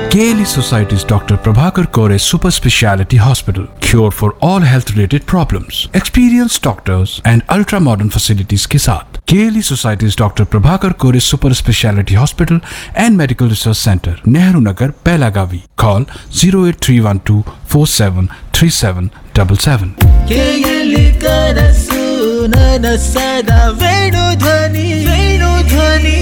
KLE Society's Dr. Prabhakar Kore Super Speciality Hospital. Cure for all health related problems. Experienced doctors and ultra modern facilities के साथ KLE Society's Dr. Prabhakar Kore Super Speciality Hospital and Medical Research Center, Nehru Nagar, Pelagavi. Call 08312 473777. ಕೇಯಲಿ ಕನಸು ನನಸದ ವೇಣು ಧ್ವನಿ ವೇಣು ಧ್ವನಿ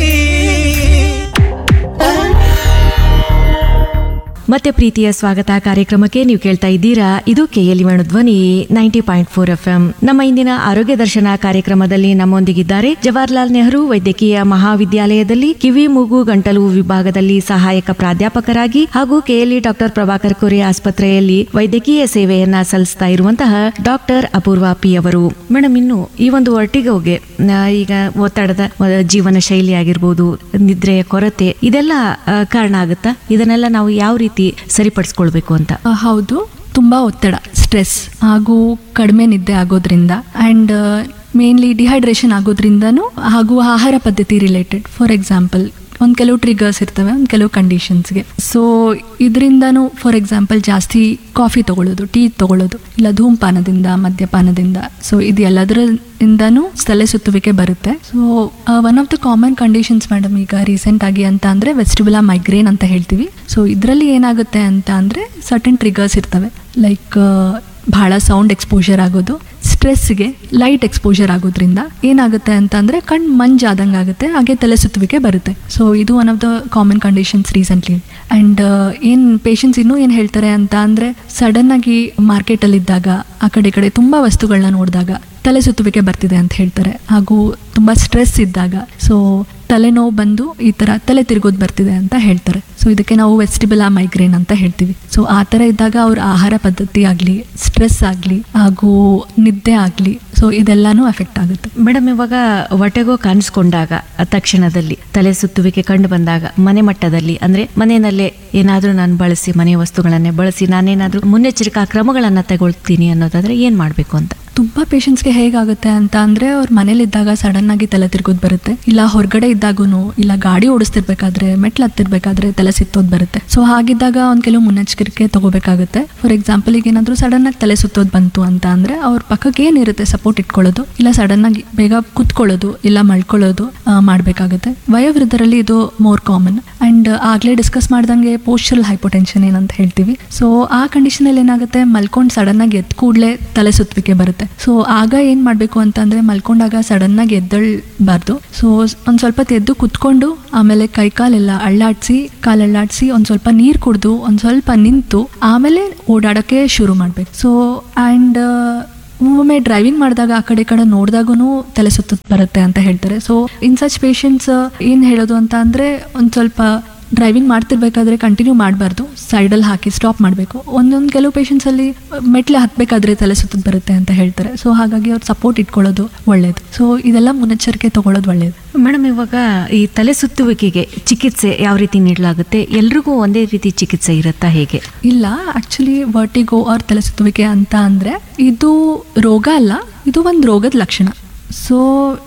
ಮತ್ತೆ ಪ್ರೀತಿಯ ಸ್ವಾಗತ ಕಾರ್ಯಕ್ರಮಕ್ಕೆ ನೀವು ಕೇಳ್ತಾ ಇದ್ದೀರಾ ಇದು KL Dhwani ninety point four F M ನಮ್ಮ ಇಂದಿನ ಆರೋಗ್ಯ ದರ್ಶನ ಕಾರ್ಯಕ್ರಮದಲ್ಲಿ ನಮ್ಮೊಂದಿಗಿದ್ದಾರೆ ಜವಾಹರ್ಲಾಲ್ ನೆಹರು ವೈದ್ಯಕೀಯ ಮಹಾವಿದ್ಯಾಲಯದಲ್ಲಿ ಕಿವಿ ಮೂಗು ಗಂಟಲು ವಿಭಾಗದಲ್ಲಿ ಸಹಾಯಕ ಪ್ರಾಧ್ಯಾಪಕರಾಗಿ ಹಾಗೂ ಕೆಎಲ್ಇ ಡಾಕ್ಟರ್ ಪ್ರಭಾಕರ್ ಕೊರೆ ಆಸ್ಪತ್ರೆಯಲ್ಲಿ ವೈದ್ಯಕೀಯ ಸೇವೆಯನ್ನ ಸಲ್ಲಿಸ್ತಾ ಇರುವಂತಹ ಡಾಕ್ಟರ್ ಅಪೂರ್ವ ಪಿ ಅವರು ಮೇಡಮ್ ಇನ್ನು ಈ ಒಂದು ವರ್ಟಿಗೋಗೆ ಆ, ಈಗ ಒತ್ತಡದ ಆ, ಜೀವನ ಶೈಲಿ ಆಗಿರ್ಬೋದು ನಿದ್ರೆಯ ಕೊರತೆ ಇದೆಲ್ಲ ಆ, ಕಾರಣ ಆಗುತ್ತಾ ಇದನ್ನೆಲ್ಲ ನಾವು ಯಾವ ರೀತಿ ಸರಿಪಡಿಸ್ಕೊಳ್ಬೇಕು ಅಂತ ಆ, ಹೌದು ತುಂಬ ಒತ್ತಡ ಸ್ಟ್ರೆಸ್ ಹಾಗೂ ಕಡಿಮೆ ನಿದ್ದೆ ಆಗೋದ್ರಿಂದ ಆ್ಯಂಡ್ ಮೇನ್ಲಿ ಡಿಹೈಡ್ರೇಷನ್ ಆಗೋದ್ರಿಂದನೂ ಹಾಗೂ ಆಹಾರ ಪದ್ಧತಿ ರಿಲೇಟೆಡ್ ಫಾರ್ ಎಕ್ಸಾಂಪಲ್ ಒಂದು ಕೆಲವು ಟ್ರಿಗರ್ಸ್ ಇರ್ತವೆ ಒಂದು ಕೆಲವು ಕಂಡೀಷನ್ಸ್ಗೆ ಸೊ ಇದರಿಂದನೂ ಫಾರ್ ಎಕ್ಸಾಂಪಲ್ ಜಾಸ್ತಿ ಕಾಫಿ ತಗೊಳ್ಳೋದು ಟೀ ತಗೊಳ್ಳೋದು ಇಲ್ಲ ಧೂಮಪಾನದಿಂದ ಮದ್ಯಪಾನದಿಂದ ಸೊ ಇದು ಎಲ್ಲದರಿಂದನೂ ತಲೆ ಸುತ್ತುವಿಕೆ ಬರುತ್ತೆ so one of the common conditions madam ಈಗ ರೀಸೆಂಟ್ ಆಗಿ ಅಂತ ಅಂದರೆ ವೆಸ್ಟಿಬುಲಾ ಮೈಗ್ರೇನ್ ಅಂತ ಹೇಳ್ತೀವಿ ಸೊ ಇದರಲ್ಲಿ ಏನಾಗುತ್ತೆ ಅಂತ ಅಂದರೆ ಸರ್ಟನ್ ಟ್ರಿಗರ್ಸ್ ಇರ್ತವೆ ಲೈಕ್ ಭಾಳ ಸೌಂಡ್ ಎಕ್ಸ್ಪೋಜರ್ ಆಗೋದು ಸ್ಟ್ರೆಸ್ಗೆ ಲೈಟ್ ಎಕ್ಸ್ಪೋಜರ್ ಆಗೋದ್ರಿಂದ ಏನಾಗುತ್ತೆ ಅಂತ ಅಂದರೆ ಕಣ್ಣು ಮಂಜಾದಂಗೆ ಆಗುತ್ತೆ ಹಾಗೆ ತಲೆ ಸುತ್ತುವಿಕೆ ಬರುತ್ತೆ ಸೊ ಇದು one of the common conditions recently and ಏನು ಪೇಷಂಟ್ಸ್ ಇನ್ನೂ ಏನು ಹೇಳ್ತಾರೆ ಅಂತ ಅಂದರೆ ಸಡನ್ನಾಗಿ ಮಾರ್ಕೆಟಲ್ಲಿದ್ದಾಗ ಆ ಕಡೆ ಈ ಕಡೆ ತುಂಬ ವಸ್ತುಗಳನ್ನ ನೋಡಿದಾಗ ತಲೆ ಸುತ್ತುವಿಕೆ ಬರ್ತಿದೆ ಅಂತ ಹೇಳ್ತಾರೆ ಹಾಗೂ ತುಂಬ ಸ್ಟ್ರೆಸ್ ಇದ್ದಾಗ ಸೊ ತಲೆನೋವು ಬಂದು ಈ ಥರ ತಲೆ ತಿರುಗೋದು ಬರ್ತಿದೆ ಅಂತ ಹೇಳ್ತಾರೆ ಸೊ ಇದಕ್ಕೆ ನಾವು ವೆಸ್ಟಿಬುಲಾ ಮೈಗ್ರೇನ್ ಅಂತ ಹೇಳ್ತೀವಿ ಸೊ ಆ ಥರ ಇದ್ದಾಗ ಅವ್ರ ಆಹಾರ ಪದ್ಧತಿ ಆಗಲಿ ಸ್ಟ್ರೆಸ್ ಆಗಲಿ ಹಾಗೂ ನಿದ್ದೆ ಆಗಲಿ ಸೊ ಇದೆಲ್ಲನೂ ಎಫೆಕ್ಟ್ ಆಗುತ್ತೆ ಮೇಡಮ್ ಇವಾಗ ಹೊಟ್ಟೆಗೋ ಕಾಣಿಸ್ಕೊಂಡಾಗ ತಕ್ಷಣದಲ್ಲಿ ತಲೆ ಸುತ್ತುವಿಕೆ ಕಂಡು ಬಂದಾಗ ಮನೆ ಮಟ್ಟದಲ್ಲಿ ಅಂದ್ರೆ ಮನೆಯಲ್ಲೇ ಏನಾದ್ರೂ ನಾನು ಬಳಸಿ ಮನೆ ವಸ್ತುಗಳನ್ನೇ ಬಳಸಿ ನಾನೇನಾದ್ರೂ ಮುನ್ನೆಚ್ಚರಿಕಾ ಕ್ರಮಗಳನ್ನ ತಗೊಳ್ತೀನಿ ಅನ್ನೋದಾದ್ರೆ ಏನ್ ಮಾಡ್ಬೇಕು ಅಂತ ತುಂಬ ಪೇಷಂಟ್ಸ್ಗೆ ಹೇಗಾಗುತ್ತೆ ಅಂತ ಅಂದರೆ ಅವ್ರ ಮನೇಲಿದ್ದಾಗ ಸಡನ್ ಆಗಿ ತಲೆ ತಿರ್ಗೋದು ಬರುತ್ತೆ ಇಲ್ಲ ಹೊರಗಡೆ ಇದ್ದಾಗೂ ಇಲ್ಲ ಗಾಡಿ ಓಡಿಸ್ತಿರ್ಬೇಕಾದ್ರೆ ಮೆಟ್ಲು ಹತ್ತಿರ್ಬೇಕಾದ್ರೆ ತಲೆ ಸುತ್ತೋದು ಬರುತ್ತೆ ಸೊ ಹಾಗಿದ್ದಾಗ ಒಂದು ಕೆಲವು ಮುನ್ನೆಚ್ಚರಿಕೆ ತಗೋಬೇಕಾಗುತ್ತೆ ಫಾರ್ ಎಕ್ಸಾಂಪಲ್ ಈಗ ಏನಾದರೂ ಸಡನ್ ಆಗಿ ತಲೆ ಸುತ್ತೋದು ಬಂತು ಅಂತ ಅಂದರೆ ಅವ್ರ ಪಕ್ಕಕ್ಕೆ ಏನಿರುತ್ತೆ ಸಪೋರ್ಟ್ ಇಟ್ಕೊಳ್ಳೋದು ಇಲ್ಲ ಸಡನ್ ಆಗಿ ಬೇಗ ಕುತ್ಕೊಳ್ಳೋದು ಇಲ್ಲ ಮಲ್ಕೊಳ್ಳೋದು ಮಾಡಬೇಕಾಗುತ್ತೆ ವಯೋವೃದ್ಧರಲ್ಲಿ ಇದು ಮೋರ್ ಕಾಮನ್ ಆ್ಯಂಡ್ ಆಗಲೇ ಡಿಸ್ಕಸ್ ಮಾಡ್ದಂಗೆ ಪೋಸ್ಟಲ್ ಹೈಪೋಟೆನ್ಷನ್ ಏನಂತ ಹೇಳ್ತೀವಿ ಸೊ ಆ ಕಂಡೀಷನಲ್ಲಿ ಏನಾಗುತ್ತೆ ಮಲ್ಕೊಂಡು ಸಡನ್ ಆಗಿ ಎದ್ದು ಕೂಡಲೇ ತಲೆ ಸುತ್ತುವಿಕೆ ಬರುತ್ತೆ ಸೊ ಆಗ ಏನು ಮಾಡಬೇಕು ಅಂತಂದರೆ ಮಲ್ಕೊಂಡಾಗ ಸಡನ್ ಆಗಿ ಎದ್ದಳ್ಬಾರ್ದು ಸೊ ಒಂದು ಸ್ವಲ್ಪ ಹೊತ್ತು ಎದ್ದು ಕುತ್ಕೊಂಡು ಆಮೇಲೆ ಕೈ ಕಾಲೆಲ್ಲ ಅಳ್ಳಾಡಿಸಿ ಕಾಲಳ್ಳಾಡಿಸಿ ಒಂದು ಸ್ವಲ್ಪ ನೀರು ಕುಡಿದು ಒಂದು ಸ್ವಲ್ಪ ನಿಂತು ಆಮೇಲೆ ಓಡಾಡೋಕ್ಕೆ ಶುರು ಮಾಡಬೇಕು ಸೊ ಆ್ಯಂಡ್ ಒಮ್ಮೊಮ್ಮೆ ಡ್ರೈವಿಂಗ್ ಮಾಡಿದಾಗ ಆ ಕಡೆ ಈ ಕಡೆ ನೋಡಿದಾಗೂ ತಲೆ ಸುತ್ತ ಬರುತ್ತೆ ಅಂತ ಹೇಳ್ತಾರೆ ಸೊ ಇನ್ ಸಚ್ ಪೇಷಂಟ್ಸ್ ಏನು ಹೇಳೋದು ಅಂತ ಅಂದರೆ ಒಂದು ಸ್ವಲ್ಪ ಡ್ರೈವಿಂಗ್ ಮಾಡ್ತಿರ್ಬೇಕಾದ್ರೆ ಕಂಟಿನ್ಯೂ ಮಾಡಬಾರ್ದು ಸೈಡಲ್ಲಿ ಹಾಕಿ ಸ್ಟಾಪ್ ಮಾಡಬೇಕು ಒಂದೊಂದು ಕೆಲವು ಪೇಷಂಟ್ಸಲ್ಲಿ ಮೆಟ್ಲೆ ಹತ್ತಬೇಕಾದ್ರೆ ತಲೆ ಸುತ್ತದ ಬರುತ್ತೆ ಅಂತ ಹೇಳ್ತಾರೆ ಸೊ ಹಾಗಾಗಿ ಅವ್ರು ಸಪೋರ್ಟ್ ಇಟ್ಕೊಳ್ಳೋದು ಒಳ್ಳೇದು ಸೊ ಇದೆಲ್ಲ ಮುನ್ನೆಚ್ಚರಿಕೆ ತಗೊಳ್ಳೋದು ಒಳ್ಳೇದು ಮೇಡಮ್ ಇವಾಗ ಈ ತಲೆ ಸುತ್ತುವಿಕೆಗೆ ಚಿಕಿತ್ಸೆ ಯಾವ ರೀತಿ ನೀಡಲಾಗುತ್ತೆ ಎಲ್ರಿಗೂ ಒಂದೇ ರೀತಿ ಚಿಕಿತ್ಸೆ ಇರುತ್ತಾ ಹೇಗೆ ಇಲ್ಲ ಆ್ಯಕ್ಚುಲಿ ವರ್ಟಿಗೋ ಆರ್ ತಲೆ ಸುತ್ತುವಿಕೆ ಅಂತ ಅಂದರೆ ಇದು ರೋಗ ಅಲ್ಲ ಇದು ಒಂದು ರೋಗದ ಲಕ್ಷಣ ಸೊ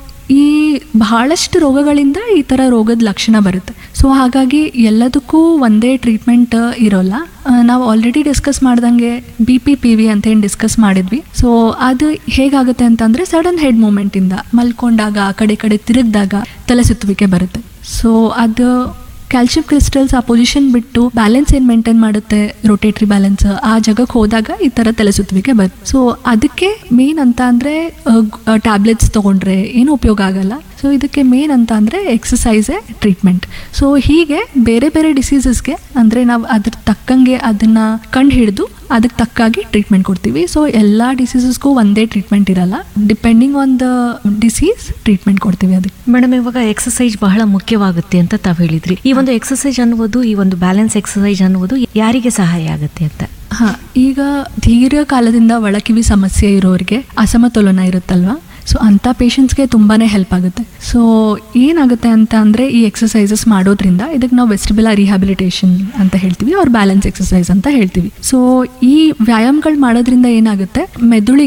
ಈ ಬಹಳಷ್ಟು ರೋಗಗಳಿಂದ ಈ ಥರ ರೋಗದ ಲಕ್ಷಣ ಬರುತ್ತೆ ಸೊ ಹಾಗಾಗಿ ಎಲ್ಲದಕ್ಕೂ ಒಂದೇ ಟ್ರೀಟ್ಮೆಂಟ್ ಇರೋಲ್ಲ ಆ, ನಾವು ಆಲ್ರೆಡಿ ಡಿಸ್ಕಸ್ ಮಾಡ್ದಂಗೆ ಬಿ ಪಿ ಪಿ ವಿ ಅಂತ ಏನು ಡಿಸ್ಕಸ್ ಮಾಡಿದ್ವಿ ಸೊ ಅದು ಹೇಗಾಗುತ್ತೆ ಅಂತಂದರೆ ಸಡನ್ ಹೆಡ್ ಮೂಮೆಂಟಿಂದ ಮಲ್ಕೊಂಡಾಗ ಆ ಕಡೆ ಈ ಕಡೆ ತಿರುಗಿದಾಗ ತಲೆ ಸುತ್ತುವಿಕೆ ಬರುತ್ತೆ ಸೊ ಅದು ಕ್ಯಾಲ್ಸಿಯಂ ಕ್ರಿಸ್ಟಲ್ಸ್ ಆ ಪೊಸಿಷನ್ ಬಿಟ್ಟು ಬ್ಯಾಲೆನ್ಸ್ ಏನು ಮೇಂಟೈನ್ ಮಾಡುತ್ತೆ ರೊಟೇಟ್ರಿ ಬ್ಯಾಲೆನ್ಸ್ ಆ ಜಾಗಕ್ಕೆ ಹೋದಾಗ ಈ ಥರ ತಲೆ ಸುತ್ತುವಿಕೆ ಬರುತ್ತೆ ಸೊ ಅದಕ್ಕೆ ಮೇನ್ ಅಂತ ಅಂದರೆ ಟ್ಯಾಬ್ಲೆಟ್ಸ್ ತೊಗೊಂಡ್ರೆ ಏನು ಉಪಯೋಗ ಆಗಲ್ಲ ಸೊ ಇದಕ್ಕೆ ಮೇನ್ ಅಂತ ಅಂದರೆ ಎಕ್ಸಸೈಸೇ ಟ್ರೀಟ್ಮೆಂಟ್ ಸೊ ಹೀಗೆ ಬೇರೆ ಬೇರೆ ಡಿಸೀಸಸ್ಗೆ ಅಂದರೆ ನಾವು ಅದ್ರ ತಕ್ಕಂಗೆ ಅದನ್ನು ಕಂಡು ಹಿಡಿದು ಅದಕ್ಕೆ ತಕ್ಕಾಗಿ ಟ್ರೀಟ್ಮೆಂಟ್ ಕೊಡ್ತೀವಿ ಸೊ ಎಲ್ಲ ಡಿಸೀಸಸ್ಗೂ ಒಂದೇ ಟ್ರೀಟ್ಮೆಂಟ್ ಇರಲ್ಲ depending on the disease treatment ಕೊಡ್ತೀವಿ ಅದಕ್ಕೆ ಮೇಡಮ್ ಇವಾಗ ಎಕ್ಸಸೈಸ್ ಬಹಳ ಮುಖ್ಯವಾಗುತ್ತೆ ಅಂತ ತಾವು ಹೇಳಿದ್ರಿ ಈ ಒಂದು ಎಕ್ಸಸೈಸ್ ಅನ್ನುವುದು ಈ ಒಂದು ಬ್ಯಾಲೆನ್ಸ್ ಎಕ್ಸಸೈಸ್ ಅನ್ನುವುದು ಯಾರಿಗೆ ಸಹಾಯ ಆಗುತ್ತೆ ಅಂತ ಹಾಂ ಈಗ ದೀರ್ಘಕಾಲದಿಂದ ಒಳಕಿವಿ ಸಮಸ್ಯೆ ಇರೋರಿಗೆ ಅಸಮತೋಲನ ಇರುತ್ತಲ್ವಾ ಸೊ ಅಂಥ ಪೇಷಂಟ್ಸ್ಗೆ ತುಂಬಾ ಹೆಲ್ಪ್ ಆಗುತ್ತೆ ಸೊ ಏನಾಗುತ್ತೆ ಅಂತ ಅಂದರೆ ಈ ಎಕ್ಸಸೈಸಸ್ ಮಾಡೋದ್ರಿಂದ ಇದಕ್ಕೆ ನಾವು ವೆಸ್ಟಿಬುಲಾ ರಿಹ್ಯಾಬಿಲಿಟೇಷನ್ ಅಂತ ಹೇಳ್ತೀವಿ ಅವ್ರ ಬ್ಯಾಲೆನ್ಸ್ ಎಕ್ಸಸೈಸ್ ಅಂತ ಹೇಳ್ತೀವಿ ಸೊ ಈ ವ್ಯಾಯಾಮಗಳು ಮಾಡೋದ್ರಿಂದ ಏನಾಗುತ್ತೆ ಮೆದುಳಿಗೆ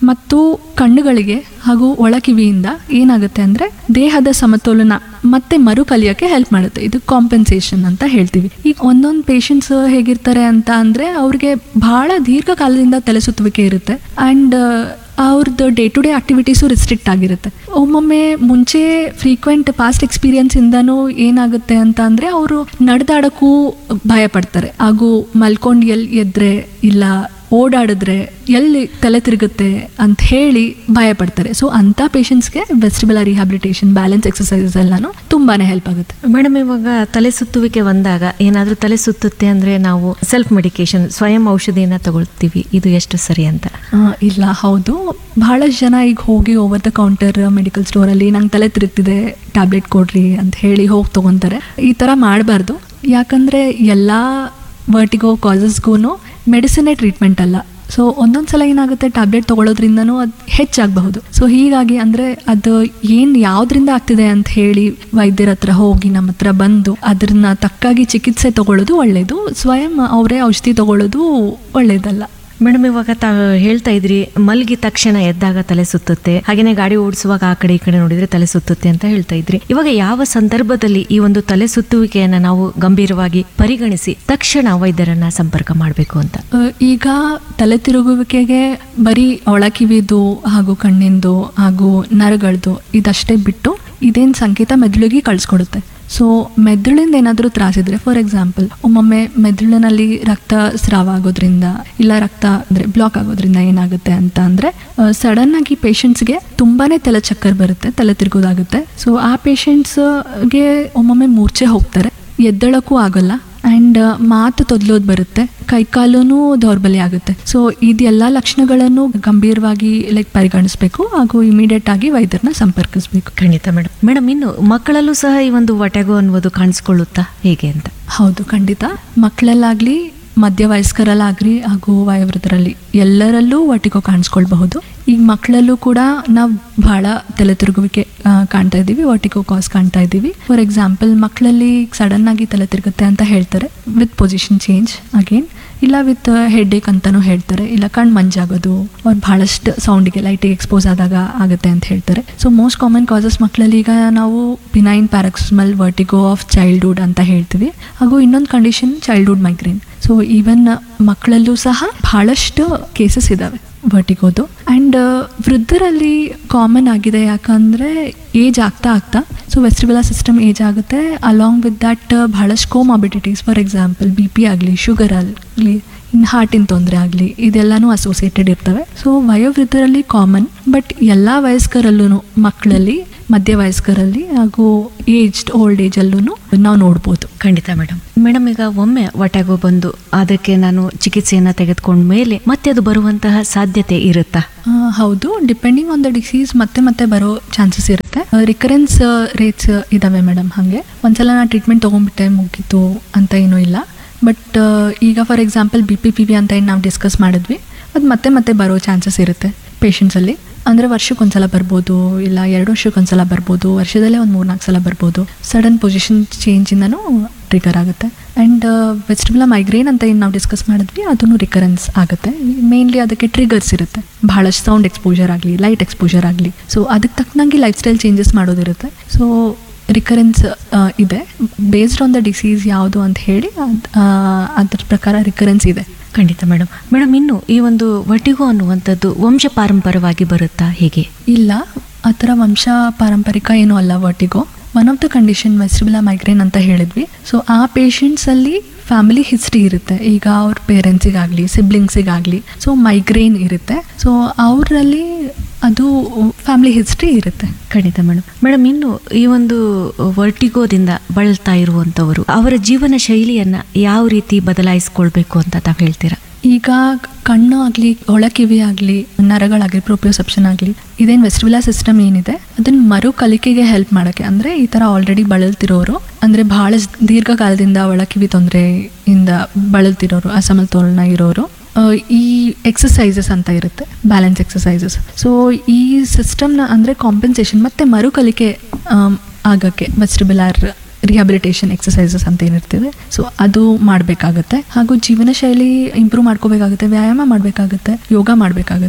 ಮತ್ತು ಕಣ್ಣುಗಳಿಗೆ ಹಾಗೂ ಒಳಕಿವಿಯಿಂದ ಏನಾಗುತ್ತೆ ಅಂದರೆ ದೇಹದ ಸಮತೋಲನ ಮತ್ತೆ ಮರುಕಲಿಯೋಕ್ಕೆ ಹೆಲ್ಪ್ ಮಾಡುತ್ತೆ ಇದು ಕಾಂಪೆನ್ಸೇಷನ್ ಅಂತ ಹೇಳ್ತೀವಿ ಈಗ ಒಂದೊಂದು ಪೇಷಂಟ್ಸ್ ಹೇಗಿರ್ತಾರೆ ಅಂತ ಅಂದರೆ ಅವ್ರಿಗೆ ಬಹಳ ದೀರ್ಘಕಾಲದಿಂದ ತಲೆ ಸುತ್ತುವಿಕೆ ಇರುತ್ತೆ ಆ್ಯಂಡ್ ಅವ್ರದ್ದು day to day activities restrict ಆಗಿರುತ್ತೆ ಒಮ್ಮೊಮ್ಮೆ ಮುಂಚೆ ಫ್ರೀಕ್ವೆಂಟ್ ಪಾಸ್ಟ್ ಎಕ್ಸ್ಪೀರಿಯನ್ಸಿಂದನೂ ಏನಾಗುತ್ತೆ ಅಂತ ಅಂದರೆ ಅವರು ನಡೆದಾಡೋಕ್ಕೂ ಭಯ ಪಡ್ತಾರೆ ಹಾಗೂ ಮಲ್ಕೊಂಡು ಎಲ್ಲಿ ಎದ್ರೆ ಇಲ್ಲ ಓಡಾಡಿದ್ರೆ ಎಲ್ಲಿ ತಲೆ ತಿರುಗುತ್ತೆ ಅಂತ ಹೇಳಿ ಭಯ ಪಡ್ತಾರೆ ಸೊ ಅಂಥ ಪೇಷಂಟ್ಸ್ಗೆ ವೆಸ್ಟಿಬುಲರ್ ರಿಹ್ಯಾಬಿಲಿಟೇಷನ್ ಬ್ಯಾಲೆನ್ಸ್ ಎಕ್ಸಸೈಸಸ್ ಎಲ್ಲಾನು ತುಂಬಾನೇ ಹೆಲ್ಪ್ ಆಗುತ್ತೆ ಮೇಡಮ್ ಇವಾಗ ತಲೆ ಸುತ್ತುವಿಕೆ ಬಂದಾಗ ಏನಾದರೂ ತಲೆ ಸುತ್ತುತ್ತೆ ಅಂದ್ರೆ ನಾವು ಸೆಲ್ಫ್ ಮೆಡಿಕೇಶನ್ ಸ್ವಯಂ ಔಷಧಿಯನ್ನ ತಗೊಳ್ತೀವಿ ಇದು ಎಷ್ಟು ಸರಿ ಅಂತ ಆ, ಇಲ್ಲ ಹೌದು ಬಹಳಷ್ಟು ಜನ ಈಗ ಹೋಗಿ ಓವರ್ ದ ಕೌಂಟರ್ ಮೆಡಿಕಲ್ ಸ್ಟೋರಲ್ಲಿ ನಂಗೆ ತಲೆ ತಿರುಗ್ತಿದೆ ಟ್ಯಾಬ್ಲೆಟ್ ಕೊಡ್ರಿ ಅಂತ ಹೇಳಿ ಹೋಗಿ ತೊಗೊತಾರೆ ಈ ಥರ ಮಾಡಬಾರ್ದು ಯಾಕಂದರೆ ಎಲ್ಲ ವರ್ಟಿಗೋ ಕಾಸಸ್ಗೂ ಮೆಡಿಸಿನೇ ಟ್ರೀಟ್ಮೆಂಟ್ ಅಲ್ಲ ಸೊ ಒಂದೊಂದು ಸಲ ಏನಾಗುತ್ತೆ ಟ್ಯಾಬ್ಲೆಟ್ ತೊಗೊಳೋದ್ರಿಂದನೂ ಅದು ಹೆಚ್ಚಾಗಬಹುದು ಸೊ ಹೀಗಾಗಿ ಅಂದರೆ ಅದು ಏನು ಯಾವುದರಿಂದ ಆಗ್ತಿದೆ ಅಂತ ಹೇಳಿ ವೈದ್ಯರ ಹತ್ರ ಹೋಗಿ ನಮ್ಮ ಹತ್ರ ಬಂದು ಅದನ್ನ ತಕ್ಕಾಗಿ ಚಿಕಿತ್ಸೆ ತಗೊಳ್ಳೋದು ಒಳ್ಳೆಯದು ಸ್ವಯಂ ಅವರೇ ಔಷಧಿ ತಗೊಳ್ಳೋದು ಒಳ್ಳೆಯದಲ್ಲ ಮೇಡಮ್ ಇವಾಗ ತಾವು ಹೇಳ್ತಾ ಇದ್ರಿ ಮಲಗಿದ ತಕ್ಷಣ ಎದ್ದಾಗ ತಲೆ ಸುತ್ತುತ್ತೆ ಹಾಗೇನೆ ಗಾಡಿ ಓಡಿಸುವಾಗ ಆ ಕಡೆ ಈ ಕಡೆ ನೋಡಿದ್ರೆ ತಲೆ ಸುತ್ತುತ್ತೆ ಅಂತ ಹೇಳ್ತಾ ಇದ್ರಿ ಇವಾಗ ಯಾವ ಸಂದರ್ಭದಲ್ಲಿ ಈ ಒಂದು ತಲೆ ಸುತ್ತುವಿಕೆಯನ್ನ ನಾವು ಗಂಭೀರವಾಗಿ ಪರಿಗಣಿಸಿ ತಕ್ಷಣ ವೈದ್ಯರನ್ನ ಸಂಪರ್ಕ ಮಾಡಬೇಕು ಅಂತ ಅ, ಈಗ ತಲೆ ತಿರುಗುವಿಕೆಗೆ ಬರೀ ಒಳಕಿವಿದು ಹಾಗೂ ಕಣ್ಣಿಂದು ಹಾಗೂ ನರಗಳದು ಇದಷ್ಟೇ ಬಿಟ್ಟು ಇದೇನು ಸಂಕೇತ ಮೆದುಳಿಗೆ ಕಳಿಸ್ಕೊಡುತ್ತೆ ಸೊ ಮೆದುಳಿಂದ ಏನಾದರೂ ತ್ರಾಸಿದ್ರೆ ಫಾರ್ ಎಕ್ಸಾಂಪಲ್ ಒಮ್ಮೊಮ್ಮೆ ಮೆದುಳಿನಲ್ಲಿ ರಕ್ತ ಸ್ರಾವ ಆಗೋದ್ರಿಂದ ಇಲ್ಲ ರಕ್ತ ಅಂದರೆ ಬ್ಲಾಕ್ ಆಗೋದ್ರಿಂದ ಏನಾಗುತ್ತೆ ಅಂತ ಅಂದರೆ ಸಡನ್ ಆಗಿ ಪೇಷಂಟ್ಸ್ಗೆ ತುಂಬಾನೇ ತಲೆ ಚಕ್ಕರ್ ಬರುತ್ತೆ ತಲೆ ತಿರುಗೋದಾಗುತ್ತೆ ಸೊ ಆ ಪೇಷಂಟ್ಸ್ಗೆ ಒಮ್ಮೊಮ್ಮೆ ಮೂರ್ಛೆ ಹೋಗ್ತಾರೆ ಎದ್ದೇಳಕ್ಕೂ ಆಗಲ್ಲ ಆ್ಯಂಡ್ ಮಾತು ತೊದಲೋದು ಬರುತ್ತೆ ಕೈಕಾಲೂ ದೌರ್ಬಲ್ಯ ಆಗುತ್ತೆ ಸೊ ಇದೆಲ್ಲ ಲಕ್ಷಣಗಳನ್ನು ಗಂಭೀರವಾಗಿ ಲೈಕ್ ಪರಿಗಣಿಸಬೇಕು ಹಾಗೂ ಇಮಿಡಿಯೇಟ್ ಆಗಿ ವೈದ್ಯರನ್ನ ಸಂಪರ್ಕಿಸಬೇಕು ಖಂಡಿತ ಮೇಡಮ್ ಮೇಡಮ್ ಇನ್ನು ಮಕ್ಕಳಲ್ಲೂ ಸಹ ಈ ಒಂದು ವಟೆಗೋ ಅನ್ನೋದು ಕಾಣಿಸ್ಕೊಳ್ಳುತ್ತಾ ಹೇಗೆ ಅಂತ ಹೌದು ಖಂಡಿತ ಮಕ್ಕಳಲ್ಲಾಗಲಿ ಮಧ್ಯವಯಸ್ಕರಲ್ಲಾಗಲಿ ಹಾಗೂ ವಯೋವೃದ್ಧರಲ್ಲಿ ಎಲ್ಲರಲ್ಲೂ ಒಟ್ಟಿಗೆ ಕಾಣಿಸ್ಕೊಳ್ಬಹುದು ಈಗ ಮಕ್ಕಳಲ್ಲೂ ಕೂಡ ನಾವು ಬಹಳ ತಲೆ ತಿರುಗುವಿಕೆ ಆ, ಕಾಣ್ತಾ ಇದ್ದೀವಿ ಒಟ್ಟಿಗೋ ಕಾಸ್ ಕಾಣ್ತಾ ಇದ್ದೀವಿ ಫಾರ್ ಎಕ್ಸಾಂಪಲ್ ಮಕ್ಕಳಲ್ಲಿ ಸಡನ್ ಆಗಿ ತಲೆ ತಿರುಗುತ್ತೆ ಅಂತ ಹೇಳ್ತಾರೆ ವಿತ್ ಪೊಸಿಷನ್ ಚೇಂಜ್ ಅಗೇನ್ ಇಲ್ಲ ವಿತ್ ಹೆಡ್ ಏಕ್ ಅಂತಾನೂ ಹೇಳ್ತಾರೆ ಇಲ್ಲ ಕಣ್ಣು ಮಂಜಾಗೋದು ಅವ್ರು ಬಹಳಷ್ಟು ಸೌಂಡಿಗೆ ಲೈಟಿಗೆ ಎಕ್ಸ್ಪೋಸ್ ಆದಾಗ ಆಗುತ್ತೆ ಅಂತ ಹೇಳ್ತಾರೆ ಸೊ ಮೋಸ್ಟ್ ಕಾಮನ್ ಕಾಸಸ್ ಮಕ್ಕಳಲ್ಲಿ ಈಗ ನಾವು benign paroxysmal vertigo of childhood ಅಂತ ಹೇಳ್ತೀವಿ ಹಾಗೂ ಇನ್ನೊಂದು condition childhood migraine so even ಮಕ್ಕಳಲ್ಲೂ ಸಹ ಬಹಳಷ್ಟು ಕೇಸಸ್ ಇದ್ದಾವೆ ವರ್ಟಿಗೋದು ಆ್ಯಂಡ್ ವೃದ್ಧರಲ್ಲಿ ಕಾಮನ್ ಆಗಿದೆ ಯಾಕಂದರೆ ಏಜ್ ಆಗ್ತಾ ಆಗ್ತಾ ಸೊ ವೆಸ್ಟಿಬುಲಾ ಸಿಸ್ಟಮ್ ಏಜ್ ಆಗುತ್ತೆ ಅಲಾಂಗ್ ವಿತ್ ದಟ್ ಬಹಳಷ್ಟು comorbidities for example B P ಆಗಲಿ ಶುಗರ್ ಆಗಲಿ ಇನ್ನು ಹಾರ್ಟಿನ ತೊಂದರೆ ಆಗಲಿ ಇದೆಲ್ಲನೂ ಅಸೋಸಿಯೇಟೆಡ್ ಇರ್ತವೆ ಸೊ ವಯೋವೃದ್ಧರಲ್ಲಿ ಕಾಮನ್ ಬಟ್ ಎಲ್ಲ ವಯಸ್ಕರಲ್ಲೂ ಮಕ್ಕಳಲ್ಲಿ ಮಧ್ಯವಯಸ್ಕರಲ್ಲಿ ಹಾಗೂ ಏಜ್ಡ್ ಓಲ್ಡ್ ಏಜಲ್ಲೂ ನಾವು ನೋಡ್ಬೋದು ಖಂಡಿತ ಮೇಡಮ್ ಮೇಡಮ್ ಈಗ ಒಮ್ಮೆ ವಟೆಗೋ ಬಂದು ಅದಕ್ಕೆ ನಾನು ಚಿಕಿತ್ಸೆಯನ್ನ ತೆಗೆದುಕೊಂಡ ಮೇಲೆ ಮತ್ತೆ ಅದು ಬರುವಂತಹ ಸಾಧ್ಯತೆ ಇರುತ್ತಾ ಆ, ಹೌದು ಡಿಪೆಂಡಿಂಗ್ ಆನ್ ದ ಡಿಸೀಸ್ ಮತ್ತೆ ಮತ್ತೆ ಬರೋ ಚಾನ್ಸಸ್ ಇರುತ್ತೆ ರಿಕರೆನ್ಸ್ ರೇಟ್ಸ್ ಇದಾವೆ ಮೇಡಮ್ ಹಾಗೆ ಒಂದ್ಸಲ ನಾ ಟ್ರೀಟ್ಮೆಂಟ್ ತೊಗೊಂಡ್ಬಿಟ್ಟೆ ಮುಗೀತು ಅಂತ ಏನೂ ಇಲ್ಲ ಬಟ್ ಈಗ for example B P P V ಅಂತ ಏನು ನಾವು ಡಿಸ್ಕಸ್ ಮಾಡಿದ್ವಿ ಅದು ಮತ್ತೆ ಮತ್ತೆ ಬರೋ ಚಾನ್ಸಸ್ ಇರುತ್ತೆ ಪೇಷಂಟ್ಸಲ್ಲಿ ಅಂದರೆ ವರ್ಷಕ್ಕೊಂದ್ಸಲ ಬರ್ಬೋದು ಇಲ್ಲ ಎರಡು ವರ್ಷಕ್ಕೊಂದ್ಸಲ ಬರ್ಬೋದು ವರ್ಷದಲ್ಲೇ ಒಂದು ಮೂರ್ನಾಲ್ಕು ಸಲ ಬರ್ಬೋದು ಸಡನ್ ಪೊಸಿಷನ್ ಚೇಂಜಿಂದನೂ ಟ್ರಿಗರ್ ಆಗುತ್ತೆ ಆ್ಯಂಡ್ ವೆಜಿಟಬಲ್ ಮೈಗ್ರೇನ್ ಅಂತ ಏನು ನಾವು ಡಿಸ್ಕಸ್ ಮಾಡಿದ್ವಿ ಅದನ್ನು ರಿಕರೆನ್ಸ್ ಆಗುತ್ತೆ ಮೇನ್ಲಿ ಅದಕ್ಕೆ ಟ್ರಿಗರ್ಸ್ ಇರುತ್ತೆ ಬಹಳಷ್ಟು ಸೌಂಡ್ ಎಕ್ಸ್ಪೋಜರ್ ಆಗಲಿ ಲೈಟ್ ಎಕ್ಸ್ಪೋಜರ್ ಆಗಲಿ ಸೊ ಅದಕ್ಕೆ ತಕ್ಕನಂಗೆ ಲೈಫ್ ಸ್ಟೈಲ್ ಚೇಂಜಸ್ ಮಾಡೋದಿರುತ್ತೆ ಸೊ ರಿಕರೆನ್ಸ್ ಇದೆ ಬೇಸ್ಡ್ ಆನ್ ದ ಡಿಸೀಸ್ ಯಾವುದು ಅಂತ ಹೇಳಿ ಅದ್- ಆ, ಅದ್ರ ಪ್ರಕಾರ ರಿಕರೆನ್ಸ್ ಇದೆ ಖಂಡಿತ ಮೇಡಮ್ ಮೇಡಮ್ ಇನ್ನು ಈ ಒಂದು ವಟಿಗೋ ಅನ್ನುವಂಥದ್ದು ವಂಶ ಪಾರಂಪರವಾಗಿ ಬರುತ್ತಾ ಹೇಗೆ ಇಲ್ಲ ಆ ಥರ ವಂಶ ಪಾರಂಪರಿಕ ಏನೂ ಅಲ್ಲ vertigo one of the condition vestibular migraine ಅಂತ ಹೇಳಿದ್ವಿ ಸೊ ಆ ಪೇಷಂಟ್ಸಲ್ಲಿ ಫ್ಯಾಮಿಲಿ ಹಿಸ್ಟ್ರಿ ಇರುತ್ತೆ ಈಗ ಅವ್ರ ಪೇರೆಂಟ್ಸಿಗಾಗಲಿ ಸಿಬ್ಲಿಂಗ್ಸಿಗಾಗಲಿ ಸೊ ಮೈಗ್ರೇನ್ ಇರುತ್ತೆ ಸೊ ಅವರಲ್ಲಿ ಅದು ಫ್ಯಾಮಿಲಿ ಹಿಸ್ಟ್ರಿ ಇರುತ್ತೆ ಖಂಡಿತ ಮೇಡಮ್ ಮೇಡಮ್ ಇನ್ನು ಈ ಒಂದು ವರ್ಟಿಗೋದಿಂದ ಬಳಲ್ತಾ ಇರುವಂಥವರು ಅವರ ಜೀವನ ಶೈಲಿಯನ್ನ ಯಾವ ರೀತಿ ಬದಲಾಯಿಸ್ಕೊಳ್ಬೇಕು ಅಂತ ತಾವು ಹೇಳ್ತೀರಾ ಈಗ ಕಣ್ಣು ಆಗಲಿ ಒಳಕಿವಿ ಆಗಲಿ ನರಗಳಾಗಲಿ ಪ್ರೊಪ್ರಿಯೋಸೆಪ್ಷನ್ ಆಗಲಿ ಇದೇನು ವೆಸ್ಟಿಬುಲಾ ಸಿಸ್ಟಮ್ ಏನಿದೆ ಅದನ್ನ ಮರು ಕಲಿಕೆಗೆ ಹೆಲ್ಪ್ ಮಾಡೋಕ್ಕೆ ಅಂದರೆ ಈ ಥರ ಆಲ್ರೆಡಿ ಬಳಲ್ತಿರೋರು ಅಂದರೆ ಭಾಳ ದೀರ್ಘಕಾಲದಿಂದ ಒಳಕಿವಿ ತೊಂದರೆಯಿಂದ ಬಳಲ್ತಿರೋರು ಅಸಮತೋಲನ ಇರೋರು ಆ, ಈ ಎಕ್ಸಸೈಸಸ್ ಅಂತ ಇರುತ್ತೆ ಬ್ಯಾಲೆನ್ಸ್ ಎಕ್ಸಸೈಸಸ್ ಸೊ ಈ ಸಿಸ್ಟಮ್ನ ಅಂದರೆ ಕಾಂಪೆನ್ಸೇಷನ್ ಮತ್ತು ಮರುಕಲಿಕೆ ಆಮ್, ಆಗಕ್ಕೆ ವೆಸ್ಟಿಬುಲಾರ್ ರಿಹ್ಯಾಬಿಲಿಟೇಷನ್ ಎಕ್ಸಸೈಸಸ್ ಅಂತ ಏನಿರ್ತದೆ ಸೊ ಅದು ಮಾಡಬೇಕಾಗತ್ತೆ ಹಾಗೂ ಜೀವನ ಶೈಲಿ ಇಂಪ್ರೂವ್ ಮಾಡ್ಕೋಬೇಕಾಗುತ್ತೆ ವ್ಯಾಯಾಮ ಮಾಡಬೇಕಾಗುತ್ತೆ ಯೋಗ ಮಾಡಬೇಕಾಗುತ್ತೆ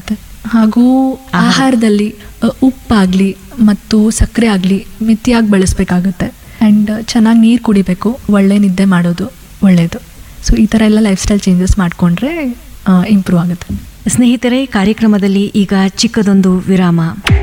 ಹಾಗೂ ಆಹಾರದಲ್ಲಿ ಅ, ಉಪ್ಪಾಗ್ಲಿ ಮತ್ತು ಸಕ್ಕರೆ ಆಗಲಿ ಮಿತಿಯಾಗಿ ಬಳಸಬೇಕಾಗುತ್ತೆ ಆ್ಯಂಡ್ ಚೆನ್ನಾಗಿ ನೀರು ಕುಡಿಬೇಕು ಒಳ್ಳೆ ನಿದ್ದೆ ಮಾಡೋದು ಒಳ್ಳೆಯದು ಸೊ ಈ ಥರ ಎಲ್ಲ ಲೈಫ್ ಸ್ಟೈಲ್ ಚೇಂಜಸ್ ಮಾಡಿಕೊಂಡ್ರೆ ಇಂಪ್ರೂವ್ ಆಗುತ್ತೆ ಸ್ನೇಹಿತರೆ ಕಾರ್ಯಕ್ರಮದಲ್ಲಿ ಈಗ ಚಿಕ್ಕದೊಂದು ವಿರಾಮ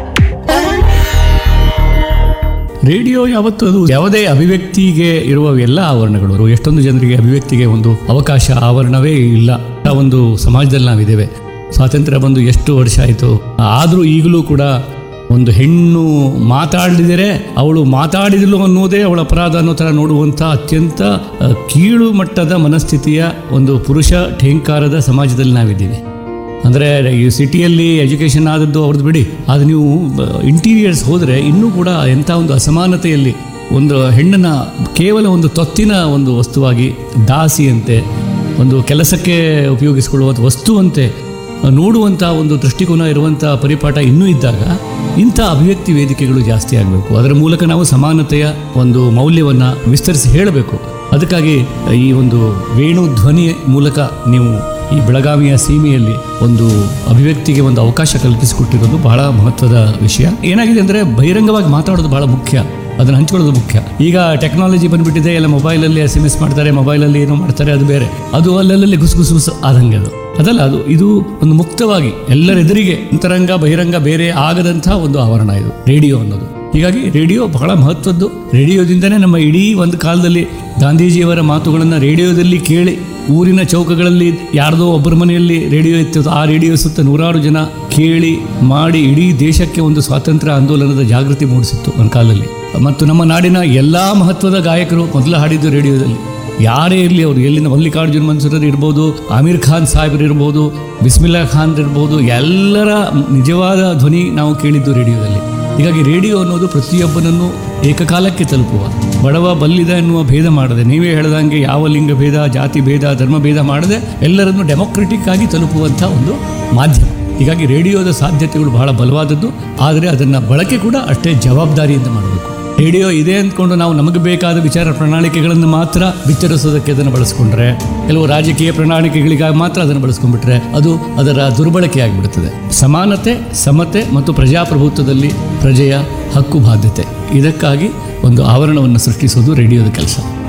ರೇಡಿಯೋ ಯಾವತ್ತು ಅದು ಯಾವುದೇ ಅಭಿವ್ಯಕ್ತಿಗೆ ಇರುವ ಎಲ್ಲ ಆವರಣಗಳು ಎಷ್ಟೊಂದು ಜನರಿಗೆ ಅಭಿವ್ಯಕ್ತಿಗೆ ಒಂದು ಅವಕಾಶ ಆವರಣವೇ ಇಲ್ಲ ಆ ಒಂದು ಸಮಾಜದಲ್ಲಿ ನಾವಿದ್ದೇವೆ ಸ್ವಾತಂತ್ರ್ಯ ಬಂದು ಎಷ್ಟು ವರ್ಷ ಆಯಿತು ಆದರೂ ಈಗಲೂ ಕೂಡ ಒಂದು ಹೆಣ್ಣು ಮಾತಾಡಿದರೆ ಅವಳು ಮಾತಾಡಿದಳು ಅನ್ನೋದೇ ಅವಳ ಅಪರಾಧ ಅನ್ನೋ ಥರ ನೋಡುವಂಥ ಅತ್ಯಂತ ಆ, ಕೀಳು ಮಟ್ಟದ ಮನಸ್ಥಿತಿಯ ಒಂದು ಪುರುಷ ಠೇಂಕಾರದ ಸಮಾಜದಲ್ಲಿ ನಾವಿದ್ದೀವಿ ಅಂದರೆ ಈ ಸಿಟಿಯಲ್ಲಿ ಎಜುಕೇಷನ್ ಆದದ್ದು ಅವ್ರದ್ದು ಬಿಡಿ ಅದು ನೀವು ಇಂಟೀರಿಯರ್ಸ್ ಹೋದರೆ ಇನ್ನೂ ಕೂಡ ಎಂಥ ಒಂದು ಅಸಮಾನತೆಯಲ್ಲಿ ಒಂದು ಹೆಣ್ಣನ್ನು ಕೇವಲ ಒಂದು ತೊತ್ತಿನ ಒಂದು ವಸ್ತುವಾಗಿ ದಾಸಿಯಂತೆ ಒಂದು ಕೆಲಸಕ್ಕೆ ಉಪಯೋಗಿಸಿಕೊಳ್ಳುವ ವಸ್ತುವಂತೆ ನೋಡುವಂಥ ಒಂದು ದೃಷ್ಟಿಕೋನ ಇರುವಂಥ ಪರಿಪಾಠ ಇನ್ನೂ ಇದ್ದಾಗ ಇಂಥ ಅಭಿವ್ಯಕ್ತಿ ವೇದಿಕೆಗಳು ಜಾಸ್ತಿ ಆಗಬೇಕು ಅದರ ಮೂಲಕ ನಾವು ಸಮಾನತೆಯ ಒಂದು ಮೌಲ್ಯವನ್ನು ವಿಸ್ತರಿಸಿ ಹೇಳಬೇಕು ಅದಕ್ಕಾಗಿ ಈ ಒಂದು ವೇಣು ಧ್ವನಿ ಮೂಲಕ ನೀವು ಈ ಬೆಳಗಾವಿಯ ಸೀಮೆಯಲ್ಲಿ ಒಂದು ಅಭಿವ್ಯಕ್ತಿಗೆ ಒಂದು ಅವಕಾಶ ಕಲ್ಪಿಸಿಕೊಟ್ಟಿರೋದು ಬಹಳ ಮಹತ್ವದ ವಿಷಯ ಏನಾಗಿದೆ ಅಂದರೆ ಬಹಿರಂಗವಾಗಿ ಮಾತಾಡೋದು ಬಹಳ ಮುಖ್ಯ ಅದನ್ನು ಹಂಚ್ಕೊಳ್ಳೋದು ಮುಖ್ಯ ಈಗ ಟೆಕ್ನಾಲಜಿ ಬಂದ್ಬಿಟ್ಟಿದೆ ಎಲ್ಲ ಮೊಬೈಲಲ್ಲಿ ಎಸ್ ಎಮ್ ಎಸ್ ಮಾಡ್ತಾರೆ ಮೊಬೈಲಲ್ಲಿ ಏನೋ ಮಾಡ್ತಾರೆ ಅದು ಬೇರೆ ಅದು ಅಲ್ಲಲ್ಲಿ ಗುಸು ಗುಸು ಗುಸು ಆದಂಗೆ ಅದು ಅದಲ್ಲ ಅದು ಇದು ಒಂದು ಮುಕ್ತವಾಗಿ ಎಲ್ಲರೆದುರಿಗೆ ಅಂತರಂಗ ಬಹಿರಂಗ ಬೇರೆ ಆಗದಂಥ ಒಂದು ಆವರಣ ಇದು ರೇಡಿಯೋ ಅನ್ನೋದು ಹೀಗಾಗಿ ರೇಡಿಯೋ ಬಹಳ ಮಹತ್ವದ್ದು ರೇಡಿಯೋದಿಂದನೇ ನಮ್ಮ ಇಡೀ ಒಂದು ಕಾಲದಲ್ಲಿ ಗಾಂಧೀಜಿಯವರ ಮಾತುಗಳನ್ನು ರೇಡಿಯೋದಲ್ಲಿ ಕೇಳಿ ಊರಿನ ಚೌಕಗಳಲ್ಲಿ ಯಾರ್ದೋ ಒಬ್ಬರ ಮನೆಯಲ್ಲಿ ರೇಡಿಯೋ ಇತ್ತು ಆ ರೇಡಿಯೋ ಸುತ್ತ ನೂರಾರು ಜನ ಕೇಳಿ ಮಾಡಿ ಇಡೀ ದೇಶಕ್ಕೆ ಒಂದು ಸ್ವಾತಂತ್ರ್ಯ ಆಂದೋಲನದ ಜಾಗೃತಿ ಮೂಡಿಸಿತ್ತು ಒಂದು ಕಾಲದಲ್ಲಿ ಮತ್ತು ನಮ್ಮ ನಾಡಿನ ಎಲ್ಲ ಮಹತ್ವದ ಗಾಯಕರು ಮೊದಲು ಹಾಡಿದ್ದು ರೇಡಿಯೋದಲ್ಲಿ ಯಾರೇ ಇರಲಿ ಅವರು ಎಲ್ಲಿಂದ ಮಲ್ಲಿಕಾರ್ಜುನ್ ಮನ್ಸೂರರ್ ಇರ್ಬೋದು ಆಮೀರ್ ಖಾನ್ ಸಾಹೇಬ್ರು ಇರ್ಬೋದು ಬಿಸ್ಮಿಲ್ಲಾ ಖಾನ್ ಇರ್ಬೋದು ಎಲ್ಲರ ನಿಜವಾದ ಧ್ವನಿ ನಾವು ಕೇಳಿದ್ದು ರೇಡಿಯೋದಲ್ಲಿ ಹೀಗಾಗಿ ರೇಡಿಯೋ ಅನ್ನೋದು ಪ್ರತಿಯೊಬ್ಬನನ್ನು ಏಕಕಾಲಕ್ಕೆ ತಲುಪುವ ಬಡವ ಬಲ್ಲಿದ ಎನ್ನುವ ಭೇದ ಮಾಡದೆ ನೀವೇ ಹೇಳ್ದಂಗೆ ಯಾವ ಲಿಂಗ ಭೇದ ಜಾತಿ ಭೇದ ಧರ್ಮ ಭೇದ ಮಾಡದೆ ಎಲ್ಲರನ್ನು ಡೆಮೊಕ್ರೆಟಿಕ್ ಆಗಿ ತಲುಪುವಂಥ ಒಂದು ಮಾಧ್ಯಮ ಹೀಗಾಗಿ ರೇಡಿಯೋದ ಸಾಧ್ಯತೆಗಳು ಬಹಳ ಬಲವಾದದ್ದು ಆದರೆ ಅದನ್ನು ಬಳಕೆ ಕೂಡ ಅಷ್ಟೇ ಜವಾಬ್ದಾರಿಯಿಂದ ಮಾಡಬೇಕು ರೇಡಿಯೋ ಇದೆ ಅಂದ್ಕೊಂಡು ನಾವು ನಮಗೆ ಬೇಕಾದ ವಿಚಾರ ಪ್ರಣಾಳಿಕೆಗಳನ್ನು ಮಾತ್ರ ಬಿತ್ತರಿಸೋದಕ್ಕೆ ಅದನ್ನು ಬಳಸ್ಕೊಂಡ್ರೆ ಕೆಲವು ರಾಜಕೀಯ ಪ್ರಣಾಳಿಕೆಗಳಿಗಾಗಿ ಮಾತ್ರ ಅದನ್ನು ಬಳಸ್ಕೊಂಡ್ಬಿಟ್ರೆ ಅದು ಅದರ ದುರ್ಬಳಕೆ ಆಗಿಬಿಡುತ್ತದೆ ಸಮಾನತೆ ಸಮತೆ ಮತ್ತು ಪ್ರಜಾಪ್ರಭುತ್ವದಲ್ಲಿ ಪ್ರಜೆಯ ಹಕ್ಕು ಬಾಧ್ಯತೆ ಇದಕ್ಕಾಗಿ ಒಂದು ಆವರಣವನ್ನು ಸೃಷ್ಟಿಸೋದು ರೇಡಿಯೋದ ಕೆಲಸ